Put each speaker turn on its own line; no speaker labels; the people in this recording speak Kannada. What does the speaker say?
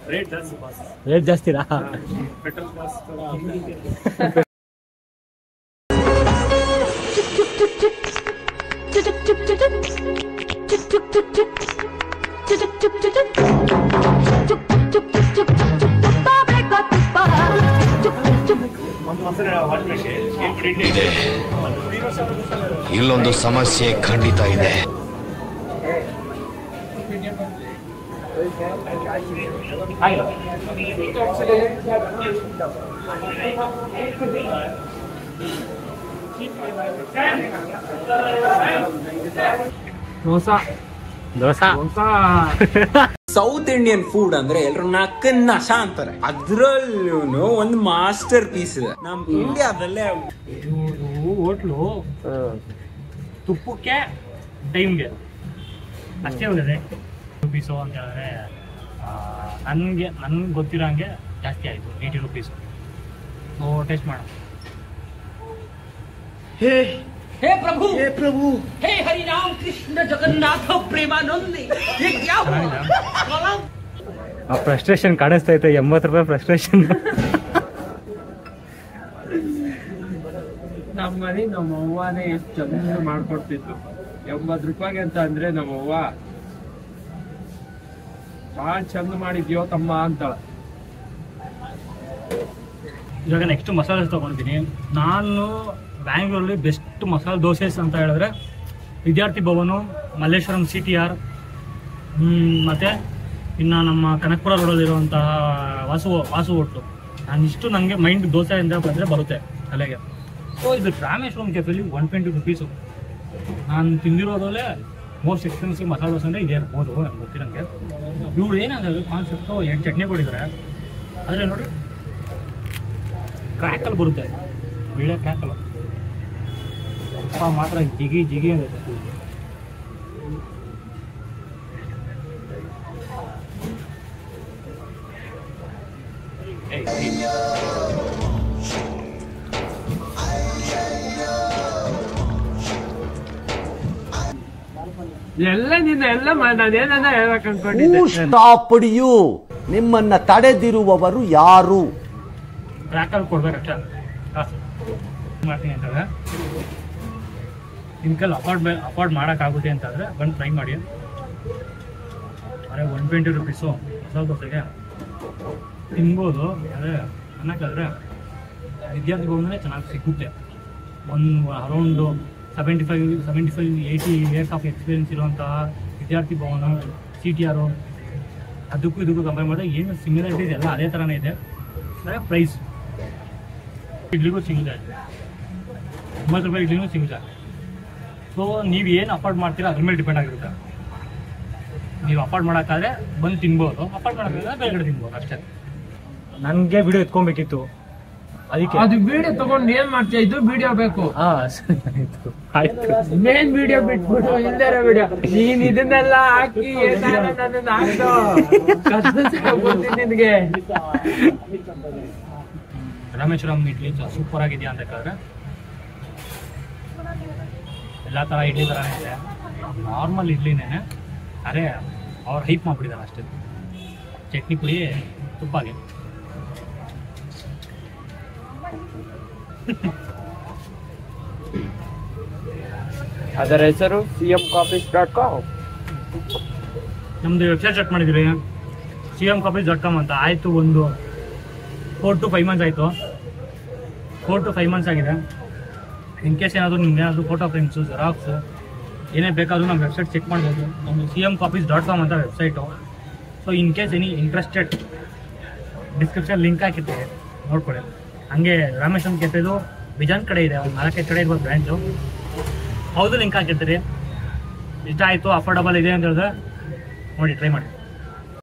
ರೇಟ್ ಜಾಸ್ತಿ ಬಾಸ್
ರೇಟ್ ಜಾಸ್ತಿನಾ
ಪೆಟ್ರೋಲ್ ಕಾಸ್ಟ್ ಒಂದು ಮೊಸರು ಹೊರಬೇಕು
ಇದೆ ಇಲ್ಲೊಂದು ಸಮಸ್ಯೆ ಖಂಡಿತ ಇದೆ
dosa
dosa
dosa
south Indian food ಅಂದ್ರೆ ಎಲ್ರು ನಕ್ಕನ್ ನಶ ಅಂತಾರೆ ಅದ್ರಲ್ಲೂ ಒಂದು ಮಾಸ್ಟರ್ ಪೀಸ್ ಇದೆ ನಮ್ ಇಂಡಿಯಾದಲ್ಲೇ
ಇವ್ರು ಹೋಟ್ಲು ತುಪ್ಪಕ್ಕೆ ಟೈಮ್ಗೆ ಅಷ್ಟೇ ಹೋಗಿದೆ ರುಪೀಸು ಅಂತ ಹೇಳಿದ್ರೆ ನನಗೆ ನನ್ಗೆ ಗೊತ್ತಿರೋ ಹಂಗೆ ಜಾಸ್ತಿ ಆಯಿತು ಏಯ್ಟಿ ರುಪೀಸು ಸೊ ಟೇಸ್ಟ್ ಮಾಡೋಣ
हे प्रभु हे प्रभु हे हरि राम कृष्ण जगन्नाथ प्रेमानंद ये क्या हुआ कलम
ಆ ಫ್ರಸ್ಟ್ರೇಷನ್ ಕಾಣಿಸ್ತಾ ಐತೆ ಎಂಬತ್ತು ರೂಪಾಯಿ ಫ್ರಸ್ಟ್ರೇಷನ್
ನಮ್ಮ ಮನೆ ನಮ್ಮ ಅವ್ವನೇ ಎಷ್ಟು ಚಂದ ಮಾಡ್ಕೊಡ್ತಿದ್ರು ಎಂಬತ್ತು ರೂಪಾಯಿಗೆ ಅಂತ ಅಂದ್ರೆ ನಮ್ಮ ಅವ್ವ ಭಾಳ ಚಂದ ಮಾಡಿದ್ಯೋ ತಮ್ಮ ಅಂತಾಳ
ಇವಾಗ ನೆಕ್ಸ್ಟ್ ಮಸಾಲೆ ದೋಸೆ ತೊಗೊಂಡಿದ್ದೀನಿ ನಾನು ಬ್ಯಾಂಗ್ಳೂರಲ್ಲಿ ಬೆಸ್ಟ್ ಮಸಾಲೆ ದೋಸೆಸ್ ಅಂತ ಹೇಳಿದ್ರೆ Vidyarthi Bhavan Malleshwaram C T R ಮತ್ತು ಇನ್ನು ನಮ್ಮ ಕನಕಪುರ ರೋಡಲ್ಲಿರುವಂತಹ ವಾಸು ವಾಸು ಹೋಟ್ಲು ನಾನು ಇಷ್ಟು ನನಗೆ ಮೈಂಡ್ ದೋಸೆಯಿಂದ ಬಂದರೆ ಬರುತ್ತೆ ತಲೆಗೆ ಸೊ ಇದು ರಾಮೇಶ್ವರಂ ಕೆಫೆಲಿ ಒನ್ ಟ್ವೆಂಟಿ ರುಪೀಸು ನಾನು ತಿಂದಿರೋದ್ರಲ್ಲೇ ಮೋಸ್ಟ್ ಎಕ್ಸ್ಪೆನ್ಸಿವ್ ಮಸಾಲೆ ದೋಸೆ ಅಂದರೆ ಇದೇ ಇರ್ಬೋದು ನನಗೆ ಗೊತ್ತಿರೋಂಗೆ ಇವ್ರು ಏನಾದ್ರೆ ಕಾನ್ಸೆಪ್ಟು ಎರಡು ಚಟ್ನಿ ಕೊಟ್ಟಿದ್ದಾರೆ ಆದರೆ ನೋಡಿ ಕ್ರ್ಯಾಕಲ್ ಬರುತ್ತೆ ಒಳ್ಳೆ ಕ್ರ್ಯಾಕಲ್ ಅಪ್ಪ ಮಾತ್ರ ಜಿಗಿ ಜಿಗಿ ಅಂತ
ಎಲ್ಲ ನಿನ್ನ ಎಲ್ಲ ನಾನೇನ ಹೇಳ್ಬೇಕು ಅನ್ಕೊಂಡಿದ್ದೆ
ಸ್ಟಾಪ್ಡ್ ಯು ನಿಮ್ಮನ್ನ ತಡೆದಿರುವವರು ಯಾರು
ಕ್ರ್ಯಾಕಲ್ ಕೊಡ್ಬೇಕಷ್ಟೇ ಕಾಸು ಮಾಡ್ತೀನಿ ಅಂತಂದ್ರೆ ನಿಮ್ ಕೈಲಿ ಅಫೋರ್ಡ್ ಅಫೋರ್ಡ್ ಮಾಡೋಕ್ಕಾಗುತ್ತೆ ಅಂತಂದರೆ ಬಂದು ಟ್ರೈ ಮಾಡಿ ಅರೆ ಒನ್ ಟ್ವೆಂಟಿ ರುಪೀಸು ಮಸಾಲೆ ದೋಸೆಗೆ ತಿನ್ಬೋದು ಆದರೆ ಅನ್ನಕ್ಕಾದ್ರೆ ವಿದ್ಯಾರ್ಥಿ ಭವನನೇ ಚೆನ್ನಾಗಿ ಸಿಗುತ್ತೆ ಒಂದು around seventy five seventy five eighty years of experience ಇರುವಂತಹ ವಿದ್ಯಾರ್ಥಿ ಭವನ ಸಿ ಟಿ ಆರು ಅದಕ್ಕೂ ಇದಕ್ಕೂ ಕಂಪೇರ್ ಮಾಡಿದ್ರೆ ಏನು ಸಿಮಿಲಾರಿಟೀಸ್ ಎಲ್ಲ ಅದೇ ಥರನೇ ಇದೆ ಅಂದರೆ ಪ್ರೈಸ್ ಇಡ್ಲಿಗೂ ಸಿಗುತ್ತೆ ಒಂಬತ್ತು ರೂಪಾಯಿ ಇಡ್ಲಿನೂ ಸಿಗುತ್ತೆ ಸೊ ನೀವು ಏನು ಅಫೋರ್ಡ್ ಮಾಡ್ತೀರಾ ಅದ್ರ ಮೇಲೆ ಡಿಪೆಂಡ್ ಆಗಿರುತ್ತೆ ನೀವು ಅಫೋರ್ಡ್ ಮಾಡೋಕ್ಕಾದ್ರೆ ಬಂದು ತಿನ್ಬೋದು ಅಫೋರ್ಡ್ ಮಾಡೋಕ್ಕಾದ್ರೆ ಬೇರೆ ಕಡೆ ತಿನ್ಬೋದು ಅಷ್ಟೇ ನನಗೆ ವಿಡಿಯೋ ಎತ್ಕೊಬೇಕಿತ್ತು ಅದಕ್ಕೆ
ಅದು ವಿಡಿಯೋ ತಗೊಂಡ್ ಏನ್ ಮಾಡ್ತೀಯ ಇದು ವಿಡಿಯೋ ಬೇಕು
ಹಾ ಸರಿ ಆಯ್ತು ಆಯ್ತು
ಮೇನ್ ವಿಡಿಯೋ ಬಿಟ್ಬಿಟ್ಟು ಇಲ್ದೇ ವಿಡಿಯೋ ನೀನ್ ಇದನ್ನೆಲ್ಲ ಹಾಕಿ ಏನಾರ ನನ್ನನ್ನ ಹಾಕ್ದು ಕಷ್ಟ ಗೊತ್ತಿದ್ದು ನಿನ್ಗೆ
ರಾಮೇಶ್ವರಂ ಇಡ್ಲಿ ಸೂಪರ್ ಆಗಿದೆಯಾ ಅಂತ ಕೇಳಿದ್ರೆ ಎಲ್ಲ ಥರ ಇಡ್ಲಿ ಥರನೇ ಇದೆ ನಾರ್ಮಲ್ ಇಡ್ಲಿನೇ ಅರೆ ಅವ್ರು ಹೈಪ್ ಮಾಡಿಬಿಟ್ಟಿದ್ದಾರೆ ಅಷ್ಟೇ ಚಟ್ನಿ ಪುಡಿ ತುಪ್ಪಾಗೆ
ಅದರ ಹೆಸರು C M coffees dot com
ನಮ್ಮದು ವೆಬ್ಸೈಟ್ ಚೆಕ್ ಮಾಡಿದ್ರಿ C M coffees dot com ಅಂತ ಆಯಿತು ಒಂದು ಫೋರ್ ಟು ಫೈವ್ ಮಂತ್ಸ್ ಆಯಿತು ಫೋರ್ ಟು ಫೈವ್ ಮಂತ್ಸ್ ಆಗಿದೆ ಇನ್ ಕೇಸ್ ಏನಾದರೂ ನಿಮ್ಗೆ ಏನಾದರೂ ಫೋಟೋ ಫ್ರೇಮ್ಸು ಜೆರಾಕ್ಸು ಏನೇ ಬೇಕಾದರೂ ನಮ್ಮ ವೆಬ್ಸೈಟ್ ಚೆಕ್ ಮಾಡ್ಬೋದು ನಮ್ಮದು C M coffees dot com ಅಂತ website so in case any interested description link ಹಾಕಿರ್ತೀವಿ ನೋಡ್ಕೊಳ್ಳಿ ಹಂಗೆ ರಾಮೇಶ್ವರಂ ಕೆಫೆದು ಬಿಜಾನ್ ಕಡೆ ಇದೆ ಒಂದು ನಾಲ್ಕೈದು ಕಡೆ ಇರ್ಬೋದು ಬ್ರ್ಯಾಂಚು ಹೌದು ಲಿಂಕ್ ಹಾಕಿರ್ತೀರಿ ಇಷ್ಟ ಆಯಿತು ಅಫೋರ್ಡಬಲ್ ಇದೆ ಅಂತ ಹೇಳಿದ್ರೆ ನೋಡಿ ಟ್ರೈ ಮಾಡಿ